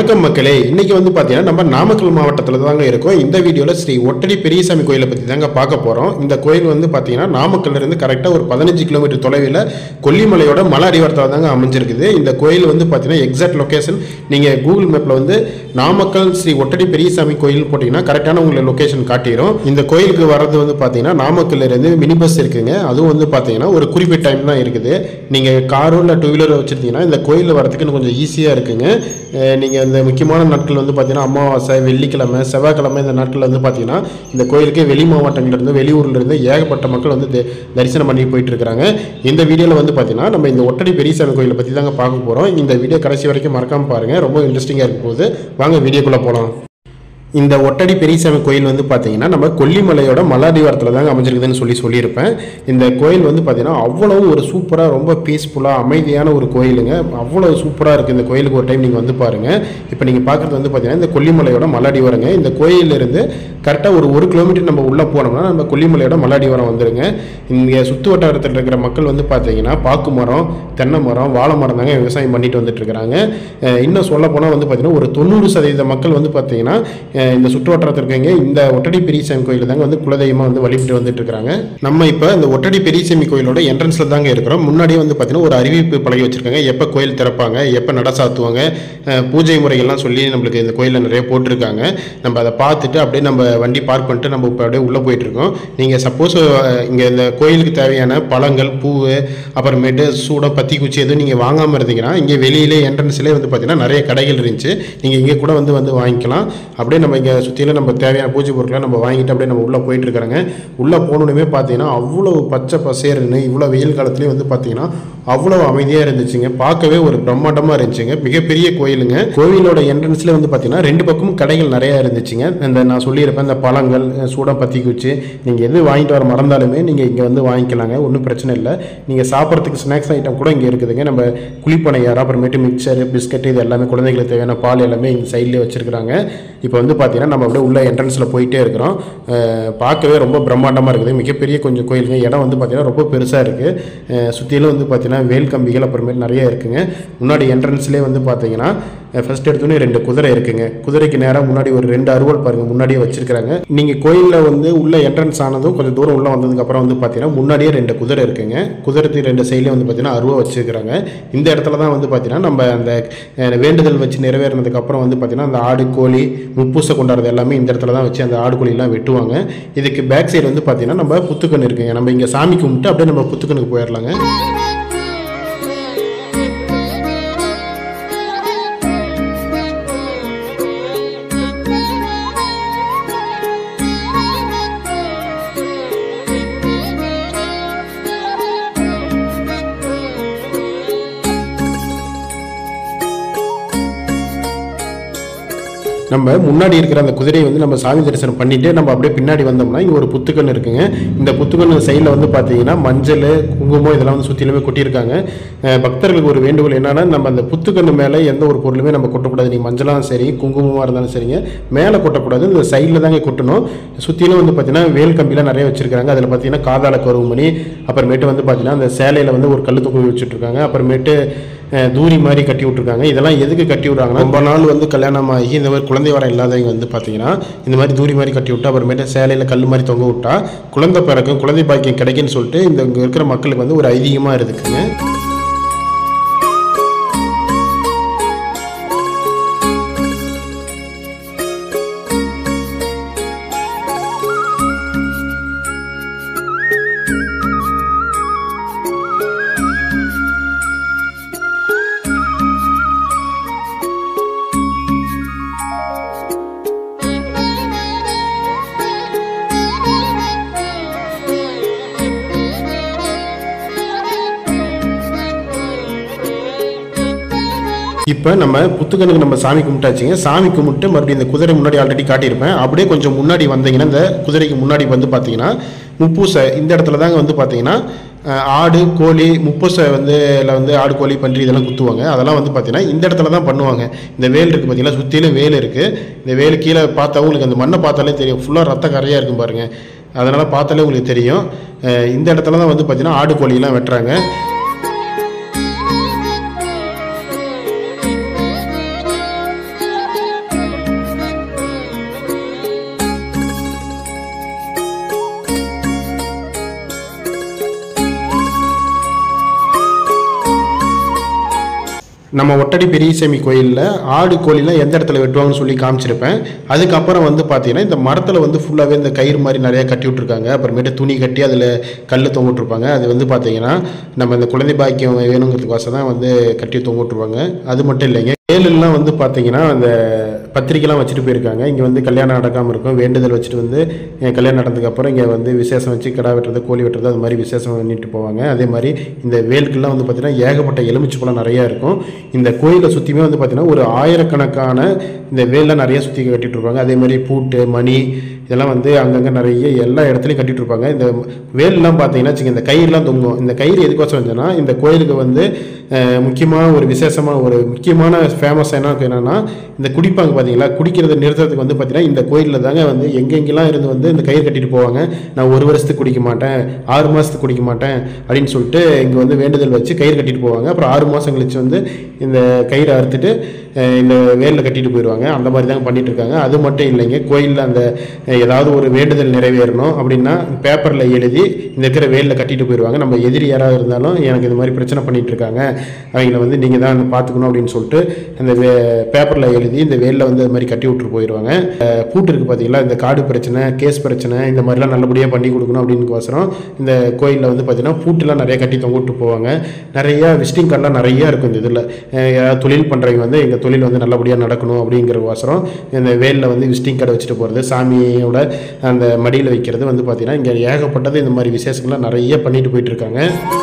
வணக்கம் மக்களே இன்னைக்கு வந்து பார்த்தீங்கன்னா நம்ம நாமக்கல் மாவட்டத்தில் தாங்க இருக்கோம் இந்த வீடியோவில் ஸ்ரீ ஒட்டடி பெரியசாமி கோயிலை பற்றி தாங்க பார்க்க போகிறோம் இந்த கோயில் வந்து பார்த்தீங்கன்னா நாமக்கல்ல இருந்து கரெக்டாக ஒரு பதினஞ்சு கிலோமீட்டர் தொலைவில் கொல்லிமலையோட மலை அடிவாரத்தில் தாங்க அமைஞ்சிருக்குது இந்த கோயில் வந்து பார்த்தீங்கன்னா எக்ஸாக்ட் லொக்கேஷன் நீங்கள் கூகுள் மேப்பில் வந்து நாமக்கல் ஸ்ரீ ஒட்டடி பெரியசாமி கோயில் போட்டிங்கன்னா கரெக்டான உங்களுக்கு லொக்கேஷன் காட்டிடும் இந்த கோயிலுக்கு வர்றது வந்து பார்த்தீங்கன்னா நாமக்கல்ல இருந்து மினி பஸ் இருக்குங்க அதுவும் வந்து பார்த்தீங்கன்னா ஒரு குறிப்பிட்ட டைம் தான் இருக்குது நீங்கள் காரோ இல்லை டூ வீலர் வச்சுருந்தீங்கன்னா இந்த கோயில் வரதுக்கு இன்னும் கொஞ்சம் ஈஸியாக இருக்குங்க நீங்கள் இந்த முக்கியமான நாட்கள் வந்து பார்த்தீங்கன்னா அமாவாசை வெள்ளிக்கிழமை செவ்வாய்க்கிழமை இந்த நாட்களில் வந்து பார்த்தீங்கன்னா இந்த கோயிலுக்கு வெளி மாவட்டங்கள்லேருந்து வெளியூர்லேருந்து ஏகப்பட்ட மக்கள் வந்து த- தரிசனம் பண்ணி போயிட்டு இருக்காங்க இந்த வீடியோவில் வந்து பார்த்தீங்கன்னா நம்ம இந்த ஒட்டடி பெரியசாமி கோயிலை பற்றி தாங்க பார்க்க போகிறோம் இந்த வீடியோ கடைசி வரைக்கும் மறக்காமல் பாருங்கள் ரொம்ப இன்ட்ரெஸ்டிங்காக இருக்கும் போது வாங்க வீடியோக்குள்ளே போகலாம் இந்த ஒட்டடி பெரியசாமி கோயில் வந்து பார்த்தீங்கன்னா நம்ம கொல்லிமலையோட மலாடிவாரத்தில் தாங்க அமைஞ்சிருக்குதுன்னு சொல்லி சொல்லியிருப்பேன் இந்த கோயில் வந்து பார்த்தீங்கன்னா அவ்வளவு ஒரு சூப்பராக ரொம்ப பீஸ்ஃபுல்லாக அமைதியான ஒரு கோயிலுங்க அவ்வளோ சூப்பராக இருக்குது இந்த கோயிலுக்கு ஒரு டைம் நீங்கள் வந்து பாருங்கள் இப்போ நீங்கள் பார்க்குறது வந்து பார்த்தீங்கன்னா இந்த கொல்லிமலையோட மலாடிவாரங்க இந்த கோயிலிருந்து கரெக்டாக ஒரு ஒரு கிலோமீட்டர் நம்ம உள்ளே போனோம்னா நம்ம கொல்லிமலையோட மலாடிவாரம் வந்துருங்க இங்கே சுற்று வட்டாரத்தில் இருக்கிற மக்கள் வந்து பார்த்தீங்கன்னா பாக்கு மரம் தென்னை மரம் வாழை மரம் தாங்க விவசாயம் பண்ணிட்டு வந்துட்டு இருக்கிறாங்க அஹ் இன்னும் சொல்ல போனால் வந்து பார்த்தீங்கன்னா ஒரு தொண்ணூறு சதவீத மக்கள் வந்து பார்த்தீங்கன்னா அஹ் இந்த சுற்று வட்டாரத்தில் இருக்கவங்க இந்த ஒட்டடி பெரியசாமி கோயில் தாங்க வந்து குலதெய்வமாக வந்து வழிபட்டு வந்துட்டு இருக்கிறாங்க நம்ம இப்போ இந்த ஒட்டடி பெரியசாமி கோயிலோட என்ட்ரன்ஸில் தாங்க இருக்கிறோம் முன்னாடியே வந்து பார்த்தீங்கன்னா ஒரு அறிவிப்பு பழகி வச்சிருக்காங்க எப்போ கோயில் திறப்பாங்க எப்போ நட சாத்துவாங்க அஹ் பூஜை முறைகள்லாம் சொல்லி நம்மளுக்கு இந்த கோயிலில் நிறைய போட்டிருக்காங்க நம்ம அதை பார்த்துட்டு அப்படியே நம்ம வண்டி பார்க் பண்ணிட்டு நம்ம இப்போ அப்படியே உள்ளே போயிட்டு இருக்கோம் நீங்கள் சப்போஸ் இங்கே இந்த கோயிலுக்கு தேவையான பழங்கள் பூவு அப்புறமேட்டு சூடம் பத்தி குச்சி எதுவும் நீங்கள் வாங்காமல் இருந்தீங்கன்னா இங்கே வெளியிலே என்ட்ரன்ஸ்லேயே வந்து பார்த்தீங்கன்னா நிறைய கடைகள் இருந்துச்சு நீங்கள் இங்கே கூட வந்து வந்து வாங்கிக்கலாம் அப்படியே நம்ம இங்கே சுற்றிலும் நம்ம தேவையான பூஜை பொருட்களை நம்ம வாங்கிட்டு அப்படியே நம்ம உள்ளே போயிட்டு இருக்கிறாங்க உள்ளே போகணுமே பார்த்தீங்கன்னா அவ்வளோ பச்சை பசேர்னு இவ்வளோ வெயில் காலத்துலேயும் வந்து பார்த்தீங்கன்னா அவ்வளோ அமைதியாக இருந்துச்சுங்க பார்க்கவே ஒரு பிரம்மாண்டமாக இருந்துச்சுங்க மிகப்பெரிய கோயிலுங்க கோயிலோட என்ட்ரன்ஸ்ல வந்து பார்த்தீங்கன்னா ரெண்டு பக்கமும் கடைகள் நிறையா இருந்துச்சுங்க இந்த நான் சொல்லியிருப்பேன் இந்த பழங்கள் சூடம் பற்றி குச்சி நீங்கள் எது வாங்கிட்டு வர மறந்தாலுமே நீங்கள் இங்கே வந்து வாங்கிக்கலாங்க ஒன்றும் பிரச்சனை இல்லை நீங்கள் சாப்பிட்றதுக்கு ஸ்நாக்ஸ் ஐட்டம் கூட இங்கே இருக்குதுங்க நம்ம குழிப்பனையார் அப்புறமேட்டு மிக்சர் பிஸ்கட் இது எல்லாமே குழந்தைங்களுக்கு தேவையான பால் எல்லாமே இங்கே சைட்லேயே வச்சுருக்குறாங்க இப்போ வந்து பார்த்தீங்கன்னா நம்ம அப்படியே உள்ள என்ட்ரன்ஸில் போயிட்டே இருக்கிறோம் அஹ் பார்க்கவே ரொம்ப பிரம்மாண்டமாக இருக்குது மிகப்பெரிய கொஞ்சம் கோயிலுங்க இடம் வந்து பார்த்தீங்கன்னா ரொம்ப பெருசாக இருக்குது சுற்றிலும் வந்து பார்த்தீங்கன்னா வேல் கம்பிகள் அப்புறமேட்டு நிறைய இருக்குங்க முன்னாடி என்ட்ரன்ஸ்லேயே வந்து பார்த்தீங்கன்னா ஃபர்ஸ்ட் எடுத்தோன்னே ரெண்டு குதிரை இருக்குங்க குதிரைக்கு நேராக முன்னாடி ஒரு ரெண்டு அருவல் பாருங்க முன்னாடியே வச்சிருக்காங்க நீங்கள் கோயிலில் வந்து உள்ள என்ட்ரன்ஸ் ஆனதும் கொஞ்சம் தூரம் உள்ள வந்ததுக்கு அப்புறம் வந்து பார்த்தீங்கன்னா முன்னாடியே ரெண்டு குதிரை இருக்குங்க குதிரைக்கு ரெண்டு சைட்லேயும் வந்து பார்த்தீங்கன்னா அருவா வச்சிருக்கிறாங்க இந்த இடத்துல தான் வந்து பார்த்தீங்கன்னா நம்ம அந்த அஹ், வேண்டுதல் வச்சு நிறைவேறினதுக்கு அப்புறம் வந்து பார்த்தீங்கன்னா அந்த ஆடு கோழி முப்பூசை கொண்டாடுறது எல்லாமே இந்த இடத்துல தான் வச்சு அந்த ஆடு கோழிலாம் வெட்டுவாங்க இதுக்கு பேக் சைடு வந்து பார்த்தீங்கன்னா நம்ம புத்துக்கண் இருக்குங்க நம்ம இங்கே சாமி கும்பிட்டு அப்படியே நம்ம புத்துக்கணுக்கு போயிடலாங்க நம்ம முன்னாடி இருக்கிற அந்த குதிரையை வந்து நம்ம சாமி தரிசனம் பண்ணிட்டு நம்ம அப்படியே பின்னாடி வந்தோம்னா இங்கே ஒரு புத்துக்கண் இருக்குங்க இந்த புத்துக்கண் சைடில் வந்து பார்த்தீங்கன்னா மஞ்சள் குங்குமம் இதெல்லாம் வந்து சுற்றிலுமே கொட்டியிருக்காங்க அஹ் பக்தர்களுக்கு ஒரு வேண்டுகோள் என்னன்னா நம்ம அந்த புத்துக்கண்ணு மேலே எந்த ஒரு பொருளுமே நம்ம கொட்டக்கூடாது நீங்கள் மஞ்சளாக சரி குங்குமமாக இருந்தாலும் சரிங்க மேலே கொட்டக்கூடாது இந்த சைடில் தாங்க கொட்டணும் சுற்றிலும் வந்து பார்த்தீங்கன்னா வேல் கம்பிலாம் நிறைய வச்சிருக்காங்க அதில் பார்த்தீங்கன்னா காதால கருவுமணி அப்புறமேட்டு வந்து பார்த்தீங்கன்னா அந்த சேலையில் வந்து ஒரு கல் தூக்கி வச்சுட்ருக்காங்க அப்புறமேட்டு அஹ் தூரி மாதிரி கட்டி விட்ருக்காங்க இதெல்லாம் எதுக்கு கட்டி விட்றாங்கன்னா ரொம்ப நாள் வந்து கல்யாணம் ஆகி இந்த மாதிரி குழந்தை வரம் இல்லாதவங்க வந்து பார்த்தீங்கன்னா இந்த மாதிரி தூரி மாதிரி கட்டி விட்டா அப்புறமேட்டு சேலையில் கல் மாதிரி தொங்க விட்டா குழந்தை பிறக்கும் குழந்தை பாக்கியம் கிடைக்குன்னு சொல்லிட்டு இந்த இங்கே இருக்கிற மக்களுக்கு வந்து ஒரு ஐதீகமாக இருக்குங்க இப்போ நம்ம புத்துக்கனுக்கு நம்ம சாமி கும்பிட்டாச்சுங்க சாமி கும்பிட்டு மறுபடியும் இந்த குதிரை முன்னாடி ஆல்ரெடி காட்டியிருப்பேன் அப்படியே கொஞ்சம் முன்னாடி வந்தீங்கன்னா இந்த குதிரைக்கு முன்னாடி வந்து பார்த்தீங்கன்னா முப்பூசை இந்த இடத்துல தாங்க வந்து பார்த்தீங்கன்னா அஹ், ஆடு கோழி முப்பூசை வந்து இதில் வந்து ஆடு கோழி பன்றி இதெல்லாம் குத்துவாங்க அதெல்லாம் வந்து பார்த்தீங்கன்னா இந்த இடத்துல தான் பண்ணுவாங்க இந்த வேல் இருக்குது பார்த்தீங்கன்னா சுற்றிலும் வேல் இருக்குது இந்த வேல் கீழே பார்த்தா உங்களுக்கு அந்த மண்ணை பார்த்தாலே தெரியும் ஃபுல்லாக ரத்த கரையாக இருக்கும் பாருங்கள் அதனால் பார்த்தாலே உங்களுக்கு தெரியும் அஹ், இந்த இடத்துல தான் வந்து பார்த்தீங்கன்னா ஆடு கோழிலாம் வெட்டுறாங்க நம்ம ஒட்டடி பெரியசாமி கோயிலில் ஆடு கோழிலாம் எந்த இடத்துல வெட்டுவாங்கன்னு சொல்லி காமிச்சிருப்பேன் அதுக்கப்புறம் வந்து பார்த்தீங்கன்னா இந்த மரத்தில் வந்து ஃபுல்லாகவே இந்த கயிறு மாதிரி நிறையா கட்டி விட்ருக்காங்க அப்புறமேட்டு துணி கட்டி அதில் கல் தொங்க விட்ருப்பாங்க அது வந்து பார்த்தீங்கன்னா நம்ம இந்த குழந்தை பாக்கியம் வேணுங்கிறதுக்கோசம் தான் வந்து கட்டி தொங்க விட்ருப்பாங்க அது மட்டும் இல்லைங்க வேலுலாம் வந்து பார்த்தீங்கன்னா அந்த பத்திரிக்கைலாம் வச்சுட்டு போயிருக்காங்க இங்கே வந்து கல்யாணம் நடக்காமல் இருக்கும் வேண்டுதல் வச்சுட்டு வந்து என் கல்யாணம் நடந்ததுக்கப்புறம் இங்கே வந்து விசேஷம் வச்சு கிடா வெட்டுறது கோழி வெட்டுறது அது மாதிரி விசேஷம் பண்ணிட்டு போவாங்க அதே மாதிரி இந்த வேலுக்கெல்லாம் வந்து பார்த்தீங்கன்னா ஏகப்பட்ட எலுமிச்சை பழம் நிறையா இருக்கும் இந்த கோயிலை சுற்றியுமே வந்து பார்த்தீங்கன்னா ஒரு ஆயிரக்கணக்கான இந்த வேல்லாம் நிறைய சுற்றி கட்டிட்டு இருப்பாங்க அதே மாதிரி பூட்டு மணி இதெல்லாம் வந்து அங்கங்கே நிறைய எல்லா இடத்துலையும் கட்டிட்டு இருப்பாங்க இந்த வேல்லாம் பார்த்தீங்கன்னா வச்சுங்க இந்த கயிறுலாம் தொங்கும் இந்த கயிறு எதுக்கோசம் வந்துச்சுன்னா இந்த கோயிலுக்கு வந்து அஹ், முக்கியமான ஒரு விசேஷமான ஒரு முக்கியமான ஃபேமஸ் என்ன என்னன்னா இந்த குடிப்பாங்க பார்த்தீங்களா குடிக்கிறத நிறுத்துறதுக்கு வந்து பார்த்தீங்கன்னா இந்த கோயிலில் தாங்க வந்து எங்கெங்கெல்லாம் இருந்து வந்து இந்த கயிறு கட்டிட்டு போவாங்க நான் ஒரு வருஷத்துக்கு குடிக்க மாட்டேன் ஆறு மாதத்துக்கு குடிக்க மாட்டேன் அப்படின்னு சொல்லிட்டு இங்கே வந்து வேண்டுதல் வச்சு கயிறு கட்டிட்டு போவாங்க அப்புறம் ஆறு மாதம் கழிச்சு வந்து இந்த கயிறை அறுத்துட்டு அஹ், இந்த வேலில் கட்டிட்டு போயிடுவாங்க அந்த மாதிரி தாங்க பண்ணிட்டு இருக்காங்க அது மட்டும் இல்லைங்க கோயிலில் அந்த அஹ், ஏதாவது ஒரு வேண்டுதல் நிறைவேறணும் அப்படின்னா பேப்பரில் எழுதி இந்த இருக்கிற வேலில் கட்டிட்டு போயிடுவாங்க நம்ம எதிரி யாராவது இருந்தாலும் எனக்கு இந்த மாதிரி பிரச்சனை பண்ணிட்டு இருக்காங்க அவங்கள வந்து நீங்கள் தான் பார்த்துக்கணும் அப்படின்னு சொல்லிட்டு அந்த வே பேப்பரில் எழுதி இந்த வேலில் வந்து அது மாதிரி கட்டி விட்டுட்டு போயிடுவாங்க அஹ், பூட்டு இருக்குது பார்த்தீங்களா இந்த காடு பிரச்சனை கேஸ் பிரச்சனை இந்த மாதிரிலாம் நல்லபடியாக பண்ணி கொடுக்கணும் அப்படின்னுக்கோசரம் இந்த கோயிலில் வந்து பார்த்தீங்கன்னா பூட்டுலாம் நிறைய கட்டி தொங்க விட்டு போவாங்க நிறைய விசிட்டிங் கார்டெலாம் நிறைய இருக்கும் இந்த இதில் யாராவது தொழில் பண்ணுறவங்க வந்து எங்கள் தொழில் வந்து நல்லபடியாக நடக்கணும் அப்படிங்கிறக்கோசரம் இந்த வேலில் வந்து விசிட்டிங் கார்டை வச்சுட்டு போகிறது சாமியோட அந்த மடியில் வைக்கிறது வந்து பார்த்தீங்கன்னா இங்கே ஏகப்பட்டது இந்த மாதிரி விசேஷங்கள்லாம் நிறைய பண்ணிட்டு போயிட்டு இருக்காங்க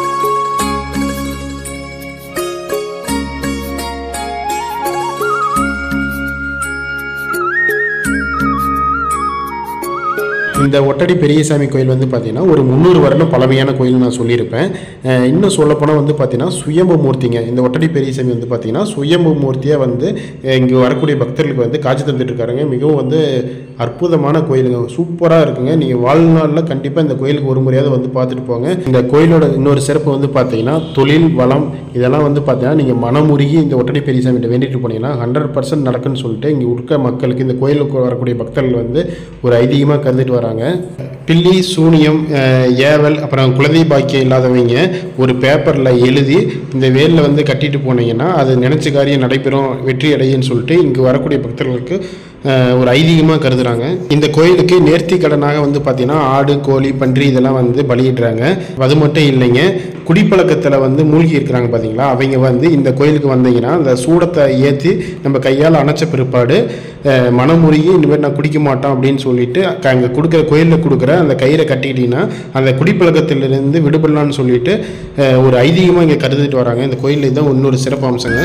இந்த ஒட்டடி பெரியசாமி கோயில் வந்து பார்த்தீங்கன்னா ஒரு முந்நூறு வருடம் பழமையான கோயில் நான் சொல்லியிருப்பேன் அஹ் இன்னும் சொல்லப்போனால் வந்து பார்த்தீங்கன்னா சுயம்பு மூர்த்திங்க இந்த ஒட்டடி பெரியசாமி வந்து பார்த்தீங்கன்னா சுயம்பு மூர்த்தியாக வந்து இங்கே வரக்கூடிய பக்தர்களுக்கு வந்து காட்சி தந்துட்டு இருக்காருங்க மிகவும் வந்து அற்புதமான கோயிலுங்க சூப்பராக இருக்குங்க நீங்கள் வாழ்நாளில் கண்டிப்பாக இந்த கோயிலுக்கு ஒரு முறையாவது வந்து பார்த்துட்டு போங்க இந்த கோயிலோட இன்னொரு சிறப்பு வந்து பார்த்தீங்கன்னா தொழில் வளம் இதெல்லாம் வந்து பார்த்தீங்கன்னா நீங்கள் மனமுருகி இந்த ஒட்டடி பெரியசாமிகிட்ட வேண்டிட்டு போனீங்கன்னா ஹண்ட்ரட் பர்சன்ட் நடக்குன்னு சொல்லிட்டு இங்கே இருக்க மக்களுக்கு இந்த கோயிலுக்கு வரக்கூடிய பக்தர்கள் வந்து ஒரு ஐதீகமாக கருதிட்டு வராங்க பில்லி சூனியம் அஹ், ஏவல் அப்புறம் குழந்தை பாக்கியம் இல்லாதவங்க ஒரு பேப்பரில் எழுதி இந்த வேலில் வந்து கட்டிட்டு போனீங்கன்னா அது நினச்ச காரியம் நடைபெறும் வெற்றி அடையுன்னு சொல்லிட்டு இங்கே வரக்கூடிய பக்தர்களுக்கு அஹ், ஒரு ஐதீகமாக கருதுறாங்க இந்த கோயிலுக்கு நேர்த்தி கடனாக வந்து பார்த்தீங்கன்னா ஆடு கோழி பன்றி இதெல்லாம் வந்து பலியிடுறாங்க அது மட்டும் இல்லைங்க குடிப்பழக்கத்தில் வந்து மூழ்கி இருக்கிறாங்க பார்த்தீங்களா அவங்க வந்து இந்த கோயிலுக்கு வந்தீங்கன்னா அந்த சூடத்தை ஏற்றி நம்ம கையால் அணைச்ச பிற்பாடு அஹ், மனமுருகி இனிமேல் நான் குடிக்க மாட்டோம் அப்படின்னு சொல்லிட்டு க- அங்கே கொடுக்குற கோயிலில் கொடுக்குற அந்த கயிறை கட்டிக்கிட்டீங்கன்னா அந்த குடிப்பழக்கத்திலிருந்து விடுபடலாம்னு சொல்லிட்டு அஹ், ஒரு ஐதீகமாக இங்கே கருதிட்டு வராங்க இந்த கோயிலில் தான் இன்னொரு சிறப்பு அம்சங்க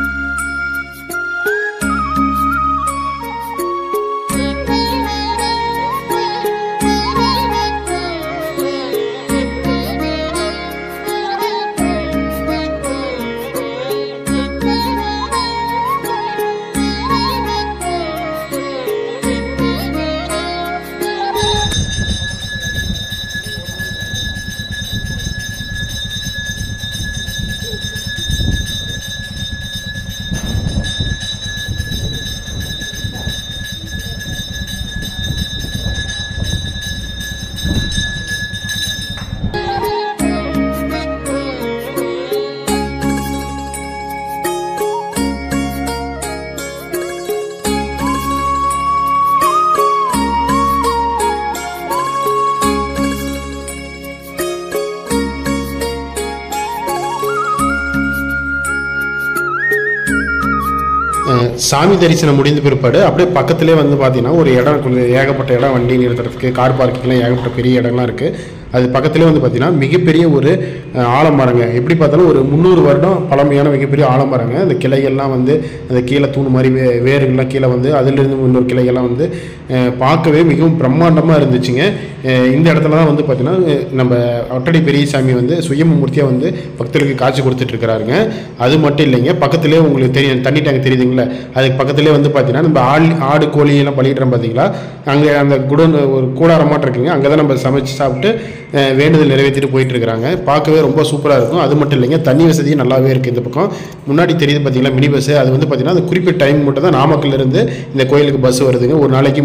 அஹ் சாமி தரிசனம் முடிந்த பிற்பாடு அப்படியே பக்கத்துலேயே வந்து பார்த்தீங்கன்னா ஒரு இடம் கொஞ்சம் ஏகப்பட்ட இடம் வண்டி நிறுத்துறதுக்கு கார் பார்க்கிங்லாம் ஏகப்பட்ட பெரிய இடம்லாம் இருக்குது அது பக்கத்துலேயே வந்து பார்த்தீங்கன்னா மிகப்பெரிய ஒரு அஹ், ஆலமரங்க எப்படி பார்த்தாலும் ஒரு முந்நூறு வருடம் பழமையான மிகப்பெரிய ஆலமரங்க அந்த கிளைகள்லாம் வந்து அந்த கீழே தூண் மாதிரி வே வேர்கள்லாம் கீழே வந்து அதிலிருந்து இன்னொரு கிளைகள்லாம் வந்து அஹ், பார்க்கவே மிகவும் பிரம்மாண்டமாக இருந்துச்சுங்க அஹ், இந்த இடத்துல தான் வந்து பார்த்தீங்கன்னா அஹ், நம்ம ஒட்டடி பெரியசாமி வந்து சுயமூர்த்தியாக வந்து பக்தர்களுக்கு காட்சி கொடுத்துட்டு இருக்கிறாருங்க அது மட்டும் இல்லைங்க பக்கத்துலேயே உங்களுக்கு தெரியும் தண்ணி டேங்க் தெரியுதுங்களா அதுக்கு பக்கத்துலேயே வந்து பார்த்தீங்கன்னா நம்ம ஆள் ஆடு கோழி எல்லாம் பலியிடுறோம் பார்த்தீங்களா அங்கே அந்த குடோன் ஒரு கூடாரமாட்டம் இருக்குங்க அங்கே தான் நம்ம சமைச்சு சாப்பிட்டு அஹ், வேண்டுதல் நிறைவேற்றிட்டு போயிட்டு இருக்கிறாங்க பார்க்கவே ரொம்ப சூப்பராக இருக்கும் அது மட்டும் இல்லைங்க தண்ணி வசதியும் நல்லாவே இருக்குது இந்த பக்கம் முன்னாடி தெரியுது பார்த்தீங்களா மினி பஸ் அது வந்து பார்த்தீங்கன்னா அந்த குறிப்பிட்ட டைம் மட்டும் தான் நாமக்கல்ல இருந்து இந்த கோயிலுக்கு பஸ் வருதுங்க ஒரு நாளைக்கு மூணு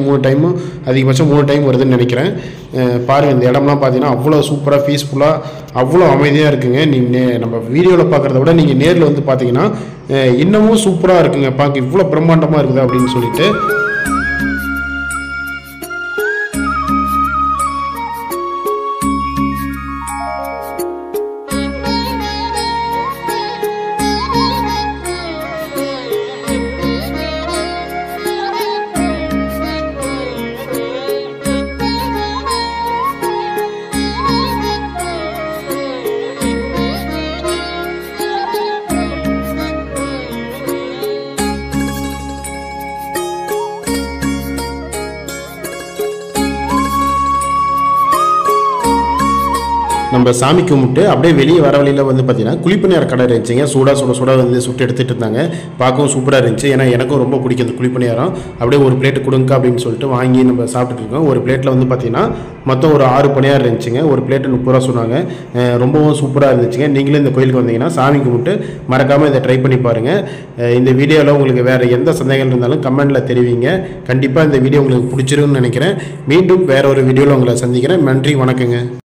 மூணு டைமும் அதிகபட்சம் மூணு டைம் வருதுன்னு நினைக்கிறேன் அஹ் பாருங்க இந்த இடம்லாம் பார்த்தீங்கன்னா அவ்வளோ சூப்பராக பீஸ்ஃபுல்லாக அவ்வளோ அமைதியாக இருக்குங்க நீ நே- நம்ம வீடியோவில் பார்க்குறத விட நீங்கள் நேரில் வந்து பார்த்தீங்கன்னா அஹ் இன்னமும் சூப்பராக இருக்குங்க பார்க்க இவ்வளோ பிரம்மாண்டமாக இருக்குது அப்படின்னு சொல்லிட்டு நம்ம சாமி கும்பிட்டு அப்படியே வெளியே வர வழியில் வந்து பார்த்தீங்கன்னா குழிப்பணியார கடை இருந்துச்சுங்க சூடாக சுட சுட வந்து சுட்டு எடுத்துகிட்டு இருந்தாங்க பார்க்கவும் சூப்பராக இருந்துச்சு ஏன்னா எனக்கும் ரொம்ப பிடிக்கும் இந்த குழிப்பணியாரம் அப்படியே ஒரு பிளேட் கொடுங்க அப்படின்னு சொல்லிட்டு வாங்கி நம்ம சாப்பிட்டுட்டு இருக்கோம் ஒரு பிளேட்டில் வந்து பார்த்தீங்கன்னா மொத்தம் ஒரு ஆறு பணியாரம் இருந்துச்சுங்க ஒரு பிளேட்டு முப்பது ரூபா சொன்னாங்க அஹ் ரொம்பவும் சூப்பராக இருந்துச்சுங்க நீங்களும் இந்த கோயிலுக்கு வந்தீங்கன்னா சாமி கும்பிட்டு மறக்காமல் இதை ட்ரை பண்ணி பாருங்கள் அஹ் இந்த வீடியோவில் உங்களுக்கு வேறு எந்த சந்தேகங்கள் இருந்தாலும் கமெண்ட்டில் தெரிவிங்க கண்டிப்பாக இந்த வீடியோ உங்களுக்கு பிடிச்சிருக்குன்னு நினைக்கிறேன் மீண்டும் வேற ஒரு வீடியோவில் உங்களை சந்திக்கிறேன் நன்றி வணக்கங்க